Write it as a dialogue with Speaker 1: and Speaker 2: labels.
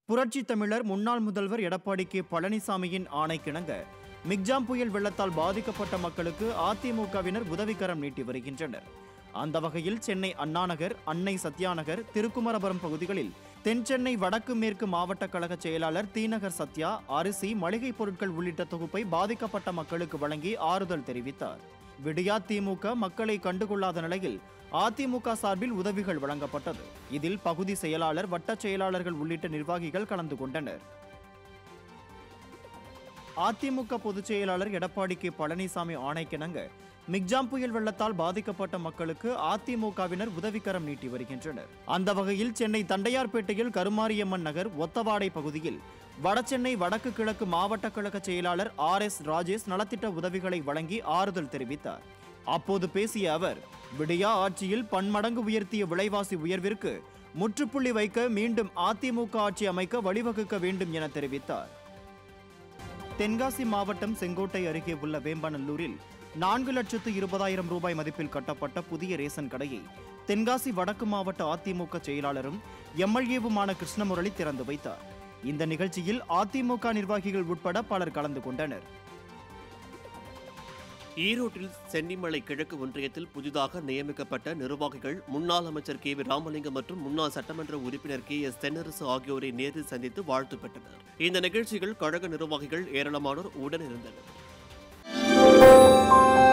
Speaker 1: புரட்சி தமிழர் முன்னாள் முதல்வர் எடப்பாடி கே பழனிசாமியின் ஆணைக்கிணங்க மிக்ஜாம் புயல் வெள்ளத்தால் பாதிக்கப்பட்ட மக்களுக்கு அதிமுகவினர் உதவிக்கரம் நீட்டி வருகின்றனர் அந்த வகையில் சென்னை அண்ணாநகர் அன்னை சத்யாநகர் திருக்குமரபுரம் பகுதிகளில் தென் சென்னை வடக்கு மேற்கு மாவட்ட கழக செயலாளர் தீநகர் சத்யா அரிசி மளிகை பொருட்கள் உள்ளிட்ட தொகுப்பை பாதிக்கப்பட்ட மக்களுக்கு வழங்கி ஆறுதல் தெரிவித்தார் விடியா திமுக மக்களை கண்டுகொள்ளாத நிலையில் அதிமுக சார்பில் உதவிகள் வழங்கப்பட்டது இதில் பகுதி செயலாளர் வட்டச் செயலாளர்கள் உள்ளிட்ட நிர்வாகிகள் கலந்து கொண்டனர் அதிமுக பொதுச் செயலாளர் எடப்பாடி கே பழனிசாமி ஆணைக்கிணங்க மிக்ஜாம் புயல் வெள்ளத்தால் பாதிக்கப்பட்ட மக்களுக்கு அதிமுகவினர் உதவிக்கரம் நீட்டி வருகின்றனர் அந்த வகையில் சென்னை தண்டையார்பேட்டையில் கருமாரியம்மன் நகர் ஒத்தவாடை பகுதியில் வடசென்னை வடக்கு கிழக்கு மாவட்ட கழக செயலாளர் ஆர் எஸ் ராஜேஷ் நலத்திட்ட உதவிகளை வழங்கி ஆறுதல் தெரிவித்தார் அப்போது பேசிய அவர் விடியா ஆட்சியில் பன்மடங்கு உயர்த்திய விலைவாசி உயர்விற்கு முற்றுப்புள்ளி வைக்க மீண்டும் அதிமுக ஆட்சி அமைக்க வழிவகுக்க வேண்டும் என தெரிவித்தார் தென்காசி மாவட்டம் செங்கோட்டை அருகே உள்ள வேம்பநல்லூரில் நான்கு லட்சத்து இருபதாயிரம் ரூபாய் மதிப்பில் கட்டப்பட்ட புதிய ரேசன் கடையை தென்காசி வடக்கு மாவட்ட அதிமுக செயலாளரும் எம்எல்ஏவுமான கிருஷ்ணமுரளி திறந்து வைத்தார் இந்த நிகழ்ச்சியில் அதிமுக நிர்வாகிகள் உட்பட பலர் கலந்து கொண்டனர்
Speaker 2: ஈரோட்டில் சென்னிமலை கிழக்கு ஒன்றியத்தில் புதிதாக நியமிக்கப்பட்ட நிர்வாகிகள் முன்னாள் அமைச்சர் கே வி ராமலிங்கம் மற்றும் முன்னாள் சட்டமன்ற உறுப்பினர் கே எஸ் தென்னரசு ஆகியோரை நேரில் சந்தித்து வாழ்த்து பெற்றனர் இந்த நிகழ்ச்சியில் கழக நிர்வாகிகள் ஏராளமானோர் உடனிருந்தனர்